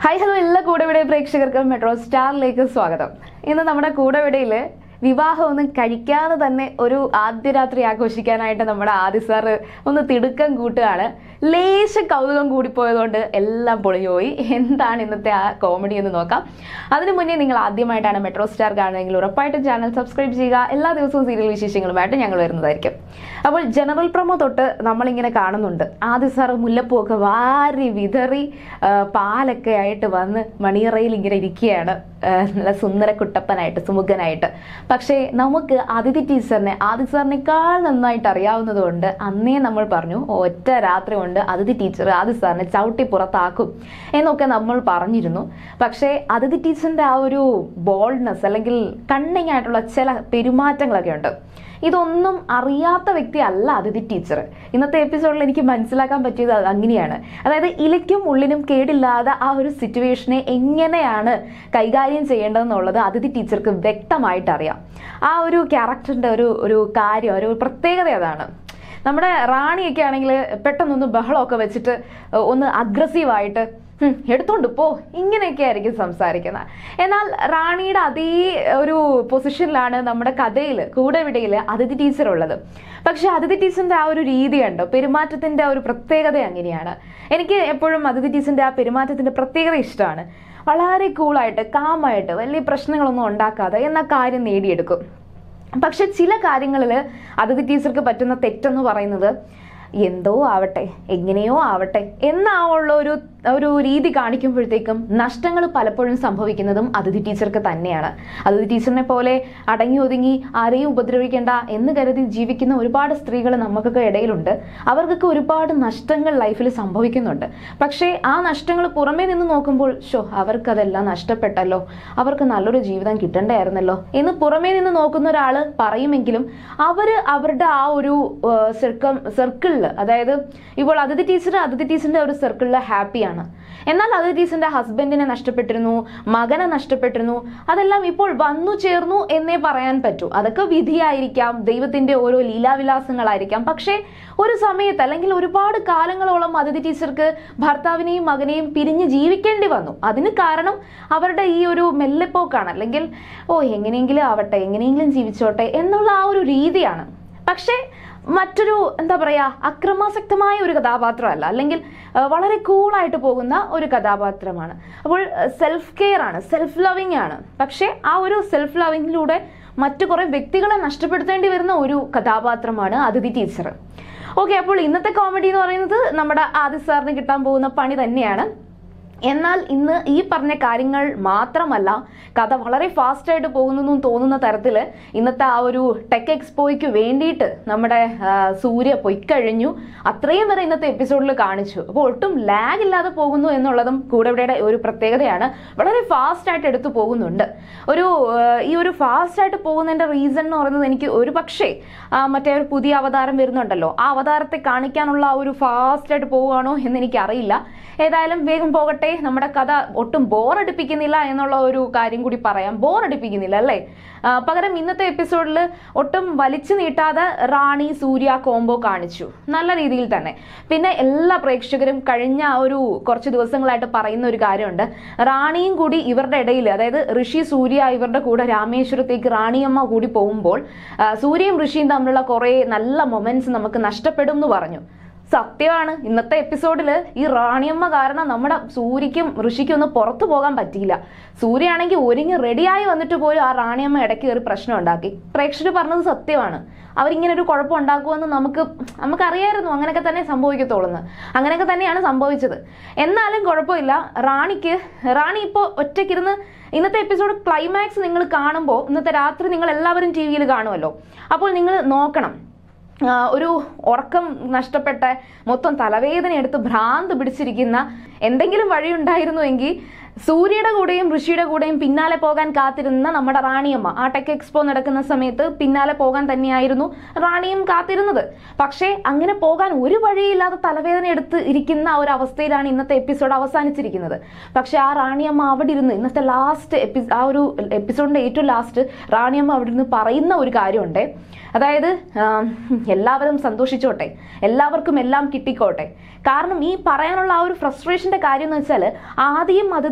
hi hello എല്ലാ കൂടെവിടെ പ്രേക്ഷകർക്കും metro സ്റ്റാറിലേക്ക് സ്വാഗതം ഇന്ന് നമ്മുടെ കൂടെവിടയിൽ വിവാഹമൊന്നും കഴിക്കാതെ തന്നെ ഒരു ആദ്യ രാത്രി ആഘോഷിക്കാനായിട്ട് നമ്മുടെ ആദി സാറ് ഒന്ന് തിടുക്കം കൂട്ടുകയാണ് ലേശ കൗതുകം കൂടിപ്പോയതുകൊണ്ട് എല്ലാം പൊളിഞ്ഞുപോയി എന്താണ് ഇന്നത്തെ ആ കോമഡി എന്ന് നോക്കാം അതിനു മുന്നേ നിങ്ങൾ ആദ്യമായിട്ടാണ് മെട്രോ സ്റ്റാർ കാണുന്നതെങ്കിൽ ഉറപ്പായിട്ടും ചാനൽ സബ്സ്ക്രൈബ് ചെയ്യുക എല്ലാ ദിവസവും സീരിയൽ വിശേഷങ്ങളുമായിട്ട് ഞങ്ങൾ വരുന്നതായിരിക്കും അപ്പോൾ ജനറൽ പ്രൊമോ തൊട്ട് നമ്മളിങ്ങനെ കാണുന്നുണ്ട് ആദ്യ സാറ് മുല്ലപ്പൂവൊക്കെ വാരി വിതറി ആ, പാലൊക്കെ ആയിട്ട് വന്ന് മണിയറയിൽ ഇങ്ങനെ ഇരിക്കുകയാണ് ആ, നല്ല സുന്ദര കുട്ടപ്പനായിട്ട് സുമുഖനായിട്ട് പക്ഷേ നമുക്ക് അതിഥി ടീച്ചറിനെ ആദി സാറിനേക്കാൾ നന്നായിട്ട് അറിയാവുന്നത് കൊണ്ട് അന്നേ നമ്മൾ പറഞ്ഞു ഒറ്റ രാത്രി കൊണ്ട് അതിഥി ടീച്ചർ ആദി സാറിനെ ചവിട്ടി പുറത്താക്കും എന്നൊക്കെ നമ്മൾ പറഞ്ഞിരുന്നു പക്ഷേ അതിഥി ടീച്ചറിന്റെ ആ ഒരു ബോൾഡ്നെസ് അല്ലെങ്കിൽ കണ്ണിങ് ആയിട്ടുള്ള ചില പെരുമാറ്റങ്ങളൊക്കെ ഉണ്ട് ഇതൊന്നും അറിയാത്ത വ്യക്തി അല്ല അതിഥി ടീച്ചർ ഇന്നത്തെ എപ്പിസോഡിൽ എനിക്ക് മനസ്സിലാക്കാൻ പറ്റിയത് അത് അങ്ങനെയാണ് അതായത് ഇലയ്ക്കും ഉള്ളിനും കേടില്ലാതെ ആ ഒരു സിറ്റുവേഷനെ എങ്ങനെയാണ് കൈകാര്യം ചെയ്യേണ്ടതെന്നുള്ളത് അതിഥി ടീച്ചർക്ക് വ്യക്തമായിട്ട് അറിയാം ആ ഒരു ക്യാരക്ടറിന്റെ ഒരു ഒരു കാര്യം ഒരു പ്രത്യേകത അതാണ് നമ്മുടെ റാണിയൊക്കെ ആണെങ്കിൽ പെട്ടെന്നൊന്ന് ബഹളമൊക്കെ വെച്ചിട്ട് ഒന്ന് അഗ്രസീവായിട്ട് "ഹും, എടുത്തോണ്ട് പോ ഇങ്ങനെയൊക്കെ ആയിരിക്കും സംസാരിക്കുന്നത് എന്നാൽ റാണിയുടെ അതേ ഒരു പൊസിഷനിലാണ് നമ്മുടെ കഥയിൽ കൂടെ വിടയിൽ അതിഥി ടീച്ചർ ഉള്ളത് പക്ഷെ അതിഥി ടീച്ചറിന്റെ ആ ഒരു രീതി കണ്ടോ പെരുമാറ്റത്തിന്റെ ആ ഒരു പ്രത്യേകത അങ്ങനെയാണ് എനിക്ക് എപ്പോഴും അതിഥി ടീച്ചറിന്റെ ആ പെരുമാറ്റത്തിന്റെ പ്രത്യേകത ഇഷ്ടമാണ് വളരെ കൂളായിട്ട് കാമായിട്ട് വലിയ പ്രശ്നങ്ങളൊന്നും ഉണ്ടാക്കാതെ എന്ന കാര്യം നേടിയെടുക്കും പക്ഷെ ചില കാര്യങ്ങളിൽ അതിഥി ടീച്ചർക്ക് പറ്റുന്ന തെറ്റെന്ന് പറയുന്നത് എന്തോ ആവട്ടെ എങ്ങനെയോ ആവട്ടെ എന്നാവുള്ള ഒരു ഒരു രീതി കാണിക്കുമ്പോഴത്തേക്കും നഷ്ടങ്ങൾ പലപ്പോഴും സംഭവിക്കുന്നതും അതിഥി ടീച്ചർക്ക് തന്നെയാണ് അതിഥി ടീച്ചറിനെ പോലെ അടങ്ങി ഒതുങ്ങി ആരെയും ഉപദ്രവിക്കേണ്ട എന്ന് കരുതി ജീവിക്കുന്ന ഒരുപാട് സ്ത്രീകൾ നമുക്കൊക്കെ ഇടയിലുണ്ട് അവർക്കൊക്കെ ഒരുപാട് നഷ്ടങ്ങൾ ലൈഫിൽ സംഭവിക്കുന്നുണ്ട് പക്ഷേ ആ നഷ്ടങ്ങൾ പുറമേ നിന്ന് നോക്കുമ്പോൾ ഷോ അവർക്കതെല്ലാം നഷ്ടപ്പെട്ടല്ലോ അവർക്ക് നല്ലൊരു ജീവിതം കിട്ടണ്ടായിരുന്നല്ലോ എന്ന് പുറമേ നിന്ന് നോക്കുന്ന ഒരാൾ പറയുമെങ്കിലും അവര് അവരുടെ ആ ഒരു സർക്കം സർക്കിളിൽ അതായത് ഇപ്പോൾ അതിഥി ടീച്ചർ അതിഥി ടീച്ചറിന്റെ ഒരു സർക്കിളിൽ ഹാപ്പിയാണ് എന്നാൽ അതിഥി ടീച്ചറിന്റെ ഹസ്ബൻഡിനെ നഷ്ടപ്പെട്ടിരുന്നു മകനെ നഷ്ടപ്പെട്ടിരുന്നു അതെല്ലാം ഇപ്പോൾ വന്നു ചേർന്നു എന്നേ പറയാൻ പറ്റൂ അതൊക്കെ വിധിയായിരിക്കാം ദൈവത്തിന്റെ ഓരോ ലീലാവിലാസങ്ങളായിരിക്കാം പക്ഷേ ഒരു സമയത്ത് അല്ലെങ്കിൽ ഒരുപാട് കാലങ്ങളോളം അതിഥി ടീച്ചർക്ക് ഭർത്താവിനെയും മകനെയും പിരിഞ്ഞ് ജീവിക്കേണ്ടി വന്നു അതിന് കാരണം അവരുടെ ഈ ഒരു മെല്ലെപ്പോക്കാണ് അല്ലെങ്കിൽ ഓ എങ്ങനെയെങ്കിലും ആവട്ടെ എങ്ങനെയെങ്കിലും ജീവിച്ചോട്ടെ എന്നുള്ള ആ ഒരു രീതിയാണ് പക്ഷേ മറ്റൊരു എന്താ പറയാ അക്രമാസക്തമായ ഒരു കഥാപാത്രമല്ല അല്ലെങ്കിൽ ആ, വളരെ കൂളായിട്ട് പോകുന്ന ഒരു കഥാപാത്രമാണ് അപ്പോൾ സെൽഫ് കെയർ ആണ് സെൽഫ് ലവിങ് ആണ് പക്ഷേ ആ ഒരു സെൽഫ് ലവിങ്ങിലൂടെ മറ്റു കുറെ വ്യക്തികളെ നഷ്ടപ്പെടുത്തേണ്ടി വരുന്ന ഒരു കഥാപാത്രമാണ് അതിഥി ടീച്ചർ ഓക്കെ അപ്പോൾ ഇന്നത്തെ കോമഡി എന്ന് പറയുന്നത് നമ്മുടെ ആദി സാറിന് കിട്ടാൻ പോകുന്ന പണി തന്നെയാണ് എന്നാൽ ഇന്ന് ഈ പറഞ്ഞ കാര്യങ്ങൾ മാത്രമല്ല കഥ വളരെ ഫാസ്റ്റ് ആയിട്ട് പോകുന്നു തോന്നുന്ന തരത്തിൽ ഇന്നത്തെ ആ ഒരു ടെക് എക്സ്പോയ്ക്ക് വേണ്ടിയിട്ട് നമ്മുടെ ആ, സൂര്യ പൊയ്ക്കഴിഞ്ഞു അത്രയും വരെ ഇന്നത്തെ എപ്പിസോഡിൽ കാണിച്ചു അപ്പോൾ ഒട്ടും ലാഗ് ഇല്ലാതെ പോകുന്നു എന്നുള്ളതും കൂടെവിടെ ഒരു പ്രത്യേകതയാണ് വളരെ ഫാസ്റ്റ് ആയിട്ട് എടുത്തു പോകുന്നുണ്ട് ഒരു ആ, ഈ ഒരു ഫാസ്റ്റ് ആയിട്ട് പോകുന്നതിന്റെ റീസൺ എന്ന് പറയുന്നത് എനിക്ക് ഒരു പക്ഷേ ആ, മറ്റേ ഒരു പുതിയ അവതാരം വരുന്നുണ്ടല്ലോ ആ അവതാരത്തെ കാണിക്കാനുള്ള ആ ഒരു ഫാസ്റ്റ് ആയിട്ട് പോവുകയാണോ എന്ന് എനിക്കറിയില്ല ഏതായാലും വേഗം പോകട്ടെ നമ്മുടെ കഥ ഒട്ടും ബോറടിപ്പിക്കുന്നില്ല എന്നുള്ള ഒരു കാര്യം കൂടി പറയാം ബോറടിപ്പിക്കുന്നില്ല അല്ലേ ആ, പകരം ഇന്നത്തെ എപ്പിസോഡിൽ ഒട്ടും വലിച്ചു നീട്ടാതെ റാണി സൂര്യ കോംബോ കാണിച്ചു നല്ല രീതിയിൽ തന്നെ പിന്നെ എല്ലാ പ്രേക്ഷകരും കഴിഞ്ഞ ആ ഒരു കുറച്ച് ദിവസങ്ങളായിട്ട് പറയുന്ന ഒരു കാര്യമുണ്ട് റാണിയും കൂടി ഇവരുടെ ഇടയിൽ അതായത് ഋഷി സൂര്യ ഇവരുടെ കൂടെ രാമേശ്വരത്തേക്ക് റാണിയമ്മ കൂടി പോകുമ്പോൾ ആ, സൂര്യയും ഋഷിയും തമ്മിലുള്ള കുറേ നല്ല മൊമെന്റ്സ് നമുക്ക് നഷ്ടപ്പെടും എന്ന് പറഞ്ഞു സത്യമാണ് ഇന്നത്തെ എപ്പിസോഡിൽ ഈ റാണിയമ്മ കാരണം നമ്മുടെ സൂര്യക്കും ഋഷിക്കും ഒന്നും പുറത്തു പോകാൻ പറ്റിയില്ല സൂര്യ ആണെങ്കിൽ ഒരുങ്ങി റെഡിയായി വന്നിട്ട് പോലും ആ റാണിയമ്മ ഇടയ്ക്ക് കയറി പ്രശ്നം ഉണ്ടാക്കി പ്രേക്ഷകർ പറഞ്ഞത് സത്യമാണ് അവരിങ്ങനെ ഒരു കുഴപ്പം ഉണ്ടാക്കുമെന്ന് നമുക്ക് നമുക്കറിയായിരുന്നു അങ്ങനെയൊക്കെ തന്നെ സംഭവിക്കത്തുള്ളൂ അങ്ങനെയൊക്കെ തന്നെയാണ് സംഭവിച്ചത് എന്നാലും കുഴപ്പമില്ല റാണിക്ക് റാണി ഇപ്പോൾ ഒറ്റയ്ക്കിരുന്ന് ഇന്നത്തെ എപ്പിസോഡ് ക്ലൈമാക്സ് നിങ്ങൾ കാണുമ്പോൾ ഇന്നത്തെ രാത്രി നിങ്ങൾ എല്ലാവരും ടി വിയിൽ കാണുമല്ലോ അപ്പോൾ നിങ്ങൾ നോക്കണം ആ, ഒരു ഉറക്കം നഷ്ടപ്പെട്ട മൊത്തം തലവേദന എടുത്ത് ഭ്രാന്ത് പിടിച്ചിരിക്കുന്ന എന്തെങ്കിലും വഴിയുണ്ടായിരുന്നുവെങ്കിൽ സൂര്യയുടെ കൂടെയും ഋഷിയുടെ കൂടെയും പിന്നാലെ പോകാൻ കാത്തിരുന്ന നമ്മുടെ റാണിയമ്മ ആ ടെക് എക്സ്പോ നടക്കുന്ന സമയത്ത് പിന്നാലെ പോകാൻ തന്നെയായിരുന്നു റാണിയും കാത്തിരുന്നത് പക്ഷേ അങ്ങനെ പോകാൻ ഒരു വഴിയില്ലാതെ തലവേദന എടുത്ത് ഇരിക്കുന്ന ആ ഒരു അവസ്ഥയിലാണ് ഇന്നത്തെ എപ്പിസോഡ് അവസാനിച്ചിരിക്കുന്നത് പക്ഷെ ആ റാണിയമ്മ അവിടെ ഇരുന്ന് ഇന്നത്തെ ലാസ്റ്റ് എപ്പി ആ ഒരു എപ്പിസോഡിന്റെ ഏറ്റവും ലാസ്റ്റ് റാണിയമ്മ അവിടെ ഇരുന്ന് പറയുന്ന ഒരു കാര്യമുണ്ട് അതായത് ആം, എല്ലാവരും സന്തോഷിച്ചോട്ടെ എല്ലാവർക്കും എല്ലാം കിട്ടിക്കോട്ടെ കാരണം ഈ പറയാനുള്ള ആ ഒരു ഫ്രസ്ട്രേഷന്റെ കാര്യം എന്ന് വെച്ചാൽ ആദ്യം അതിഥി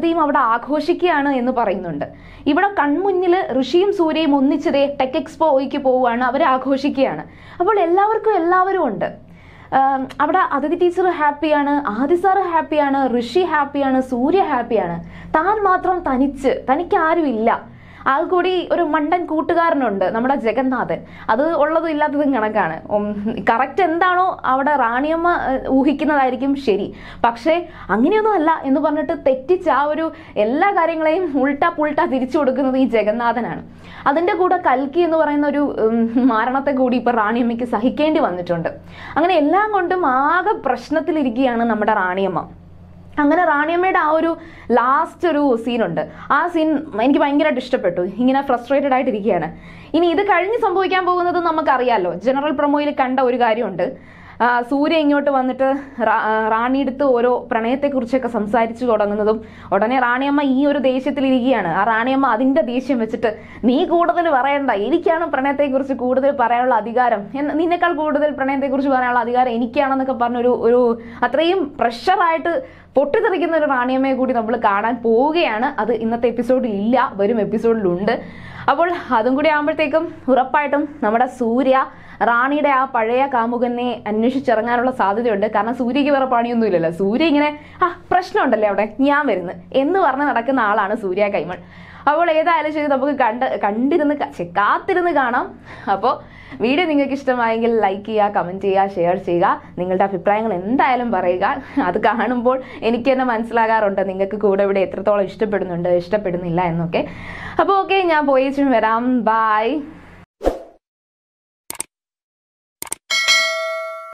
ആദ്യത്തെയും അവിടെ ആഘോഷിക്കുകയാണ് എന്ന് പറയുന്നുണ്ട് ഇവിടെ കൺമുന്നിൽ ഋഷിയും സൂര്യയും ഒന്നിച്ചതേ ടെക് എക്സ്പോയ്ക്ക് പോവുകയാണ് അവർ ആഘോഷിക്കുകയാണ് അപ്പോൾ എല്ലാവർക്കും എല്ലാവരും ഉണ്ട് ആം, അവിടെ അതിഥി ടീച്ചർ ഹാപ്പിയാണ് ആദി സാറ് ഹാപ്പിയാണ് ഋഷി ഹാപ്പിയാണ് സൂര്യ ഹാപ്പിയാണ് താൻ മാത്രം തനിച്ച് തനിക്ക് ആരുമില്ല ആൾ കൂടി ഒരു മണ്ടൻ കൂട്ടുകാരനുണ്ട് നമ്മുടെ ജഗന്നാഥൻ അത് ഉള്ളതും ഇല്ലാത്തതും കണക്കാണ് കറക്റ്റ് എന്താണോ അവിടെ റാണിയമ്മ ഏഹ്, ഊഹിക്കുന്നതായിരിക്കും ശരി പക്ഷേ അങ്ങനെയൊന്നും അല്ല എന്ന് പറഞ്ഞിട്ട് തെറ്റിച്ച് ആ ഒരു എല്ലാ കാര്യങ്ങളെയും ഉൾട്ട പുൾട്ട തിരിച്ചു കൊടുക്കുന്നത് ഈ ജഗന്നാഥനാണ് അതിൻ്റെ കൂടെ കൽക്കി എന്ന് പറയുന്ന ഒരു ഉം, മാരണത്തെ കൂടി ഇപ്പൊ റാണിയമ്മയ്ക്ക് സഹിക്കേണ്ടി വന്നിട്ടുണ്ട് അങ്ങനെ എല്ലാം കൊണ്ടും ആകെ പ്രശ്നത്തിലിരിക്കുകയാണ് നമ്മുടെ റാണിയമ്മ അങ്ങനെ റാണിയമ്മയുടെ ആ ഒരു ലാസ്റ്റ് ഒരു സീനുണ്ട് ആ സീൻ എനിക്ക് ഭയങ്കരമായിട്ട് ഇഷ്ടപ്പെട്ടു ഇങ്ങനെ ഫ്രസ്ട്രേറ്റഡ് ആയിട്ടിരിക്കുകയാണ് ഇനി ഇത് കഴിഞ്ഞ് സംഭവിക്കാൻ പോകുന്നത് നമുക്കറിയാലോ ജനറൽ പ്രൊമോയിൽ കണ്ട ഒരു കാര്യമുണ്ട് ആ, സൂര്യ ഇങ്ങോട്ട് വന്നിട്ട് റാ- ആ, റാണിയെടുത്ത് ഓരോ പ്രണയത്തെക്കുറിച്ചൊക്കെ സംസാരിച്ചു തുടങ്ങുന്നതും ഉടനെ റാണിയമ്മ ഈ ഒരു ദേഷ്യത്തിലിരിക്കുകയാണ് ആ റാണിയമ്മ അതിന്റെ ദേഷ്യം വെച്ചിട്ട് നീ കൂടുതൽ പറയണ്ട എനിക്കാണ് പ്രണയത്തെക്കുറിച്ച് കൂടുതൽ പറയാനുള്ള അധികാരം എന്ന- നിന്നേക്കാൾ കൂടുതൽ പ്രണയത്തെക്കുറിച്ച് പറയാനുള്ള അധികാരം എനിക്കാണെന്നൊക്കെ പറഞ്ഞൊരു ഒരു അത്രയും പ്രഷറായിട്ട് പൊട്ടിത്തെറിക്കുന്ന ഒരു റാണിയമ്മയെ കൂടി നമ്മൾ കാണാൻ പോവുകയാണ് അത് ഇന്നത്തെ എപ്പിസോഡിൽ ഇല്ല വരും എപ്പിസോഡിലുണ്ട് അപ്പോൾ അതും കൂടി ആകുമ്പോഴത്തേക്കും ഉറപ്പായിട്ടും നമ്മുടെ സൂര്യ റാണിയുടെ ആ പഴയ കാമുകനെ അന്വേഷിച്ചിറങ്ങാനുള്ള സാധ്യതയുണ്ട് കാരണം സൂര്യക്ക് വേറെ പണിയൊന്നുമില്ലല്ലോ സൂര്യ ഇങ്ങനെ ആ പ്രശ്നമുണ്ടല്ലേ അവിടെ ഞാൻ വരുന്നു എന്ന് പറഞ്ഞ് നടക്കുന്ന ആളാണ് സൂര്യ കൈമൾ അപ്പോൾ ഏതായാലും ശരി നമുക്ക് കണ്ട് കണ്ടിരുന്ന് ക- ഛെ, കാത്തിരുന്ന് കാണാം അപ്പോൾ വീഡിയോ നിങ്ങൾക്ക് ഇഷ്ടമായെങ്കിൽ ലൈക്ക് ചെയ്യുക കമൻറ്റ് ചെയ്യുക ഷെയർ ചെയ്യുക നിങ്ങളുടെ അഭിപ്രായങ്ങൾ എന്തായാലും പറയുക അത് കാണുമ്പോൾ എനിക്ക് തന്നെ മനസ്സിലാകാറുണ്ട് നിങ്ങൾക്ക് കൂടെ ഇവിടെ എത്രത്തോളം ഇഷ്ടപ്പെടുന്നുണ്ട് ഇഷ്ടപ്പെടുന്നില്ല എന്നൊക്കെ അപ്പോൾ ഓക്കെ ഞാൻ പോയി വരാം ബായ്